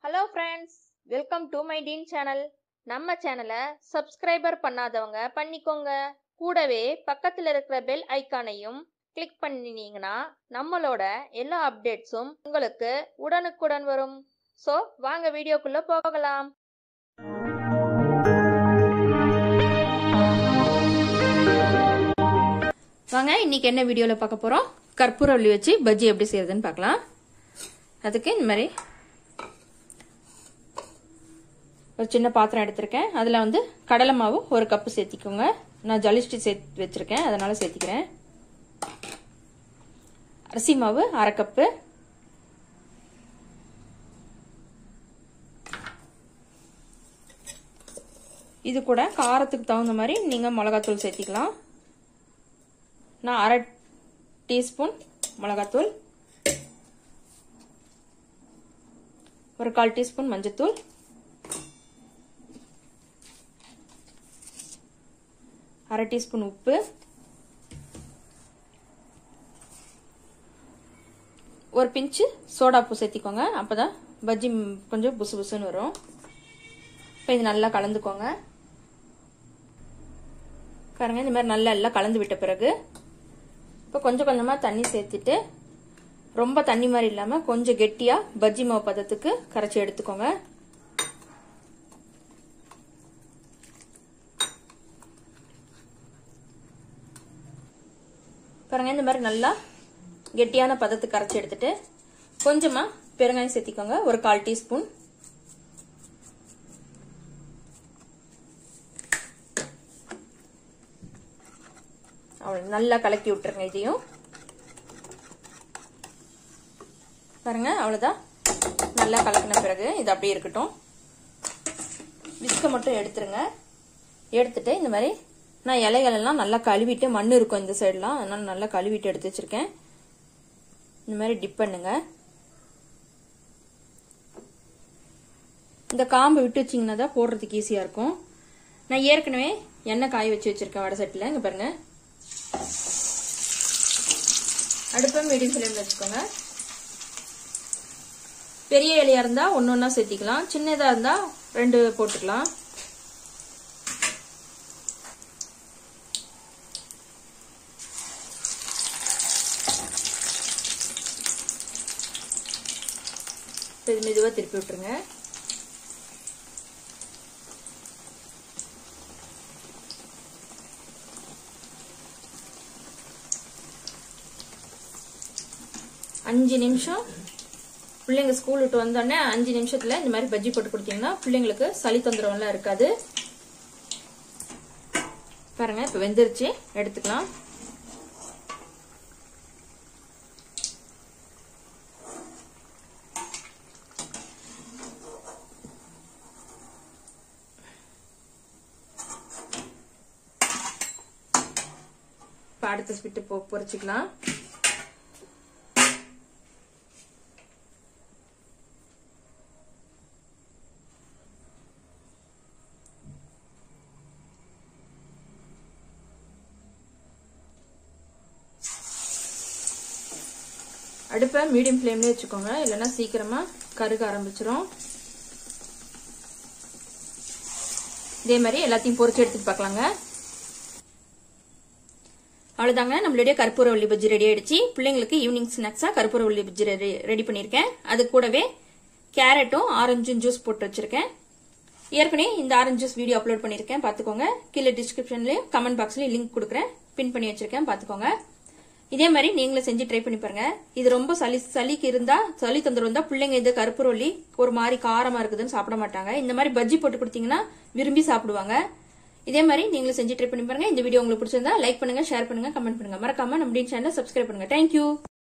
hello friends welcome to my teen channel நம்ம சேனலை subscriber பண்ணாதவங்க பண்ணிக்கோங்க கூடவே பக்கத்தில் இருக்கிற பெல் ஐக்கானையும் கிளிக் பண்ணினீங்கன்னா நம்மளோட எல்லா அப்டேட்ஸும் உங்களுக்கு உடனுக்குடன் வரும் ஸோ வாங்க வீடியோக்குள்ள போகலாம் வாங்க இன்னைக்கு என்ன வீடியோவில் பார்க்க போகிறோம் கற்பூரவள்ளி வச்சு பஜ்ஜி எப்படி செய்யறதுன்னு பார்க்கலாம் அதுக்கு இந்த மாதிரி ஒரு சின்ன பாத்திரம் எடுத்திருக்கேன் அதில் வந்து கடலை மாவு ஒரு கப்பு சேர்த்திக்கோங்க நான் ஜலிஸ்டி சேர்த்து வச்சுருக்கேன் அதனால் சேர்த்திக்கிறேன் அரிசி மாவு அரை கப்பு இது கூட காரத்துக்கு தகுந்த மாதிரி நீங்கள் மிளகாத்தூள் சேர்த்திக்கலாம் நான் அரை டீஸ்பூன் மிளகாத்தூள் ஒரு கால் டீஸ்பூன் மஞ்சத்தூள் அரை டீஸ்பூன் உப்பு ஒரு பிஞ்சு சோடாப்பு சேர்த்திக்கோங்க அப்போதான் பஜ்ஜி கொஞ்சம் புசு புசுன்னு வரும் இப்போ இது நல்லா கலந்துக்கோங்க பாருங்க இந்த மாதிரி நல்லா எல்லாம் கலந்து விட்ட பிறகு இப்போ கொஞ்சம் கொஞ்சமாக தண்ணி சேர்த்துட்டு ரொம்ப தண்ணி மாதிரி இல்லாமல் கொஞ்சம் கெட்டியாக பஜ்ஜி மாவு பதத்துக்கு கரைச்சி எடுத்துக்கோங்க பாருங்க இந்த மாதிரி நல்லா கெட்டியான பதத்துக்கு கரைச்சி எடுத்துட்டு கொஞ்சமாக பெருங்காயம் சேர்த்திக்கோங்க ஒரு கால் டீஸ்பூன் அவ்வளோ நல்லா கலக்கி விட்டுருங்க இதையும் பாருங்க அவ்வளோதான் நல்லா கலக்கின பிறகு இது அப்படியே இருக்கட்டும் விஸ்க மட்டும் எடுத்துருங்க எடுத்துட்டு இந்த மாதிரி நான் இலைகள் எல்லாம் நல்லா கழுவிட்டு மண் இருக்கும் இந்த சைட்லாம் அதனால நல்லா கழுவிட்டு எடுத்து வச்சிருக்கேன் இந்த மாதிரி டிப் பண்ணுங்க இந்த காம்பு விட்டு வச்சிங்கன்னா தான் போடுறதுக்கு ஈஸியாக இருக்கும் நான் ஏற்கனவே எண்ணெய் காய வச்சு வச்சிருக்கேன் வடை சட்டில் இங்கே பாருங்க அடுப்பை மீடியம் ஃப்ளேமில் வச்சுக்கோங்க பெரிய இலையா இருந்தா ஒன்று ஒன்றா சேர்த்திக்கலாம் சின்னதாக இருந்தால் ரெண்டு போட்டுக்கலாம் இது மெதுவாக திருப்பி விட்டுருங்க அஞ்சு நிமிஷம் பிள்ளைங்க ஸ்கூல் விட்டு வந்தோடனே அஞ்சு நிமிஷத்துல இந்த மாதிரி பஜ்ஜி போட்டு கொடுத்தீங்கன்னா பிள்ளைங்களுக்கு சளி தொந்தரவுலாம் இருக்காது பாருங்க இப்ப வெந்துருச்சு எடுத்துக்கலாம் இப்போ அடுத்த ஸ்விட்டு பொ பொரிச்சுக்கலாம் அடுப்பை மீடியம் ஃப்ளேம்லேயே வச்சுக்கோங்க இல்லைன்னா சீக்கிரமா கருக ஆரம்பிச்சிரும் இதே மாதிரி எல்லாத்தையும் பொறிச்சு எடுத்துட்டு பார்க்கலாங்க அவ்வளோதாங்க நம்மளுடைய கற்பூரவள்ளி பஜ்ஜி ரெடி ஆயிடுச்சு பிள்ளைங்களுக்கு ஈவினிங் ஸ்நாக்ஸாக கற்பூரவள்ளி பஜ்ஜி ரெடி ரெடி பண்ணியிருக்கேன் அது கூடவே கேரட்டும் ஆரஞ்சும் ஜூஸ் போட்டு வச்சிருக்கேன் ஏற்கனவே இந்த ஆரஞ்சு ஜூஸ் வீடியோ அப்லோட் பண்ணியிருக்கேன் பார்த்துக்கோங்க கீழே டிஸ்கிரிப்ஷன்லேயும் கமெண்ட் பாக்ஸ்லேயும் லிங்க் கொடுக்குறேன் பின் பண்ணி வச்சிருக்கேன் பார்த்துக்கோங்க இதே மாதிரி நீங்களும் செஞ்சு ட்ரை பண்ணி பாருங்க இது ரொம்ப சளி சளிக்கு இருந்தா சளி தொந்தரவு இருந்தா பிள்ளைங்க இது கருப்புரொல்லி ஒரு மாதிரி காரமா இருக்குதுன்னு சாப்பிட மாட்டாங்க இந்த மாதிரி பஜ்ஜி போட்டு கொடுத்தீங்கன்னா விரும்பி சாப்பிடுவாங்க இதே மாதிரி நீங்களும் செஞ்சு ட்ரை பண்ணி பாருங்க இந்த வீடியோ உங்களுக்கு பிடிச்சிருந்தா லைக் பண்ணுங்க ஷேர் பண்ணுங்க கமெண்ட் பண்ணுங்க மறக்காம நம்ம சேனல் சப்ஸ்கிரைப் பண்ணுங்க தேங்க்யூ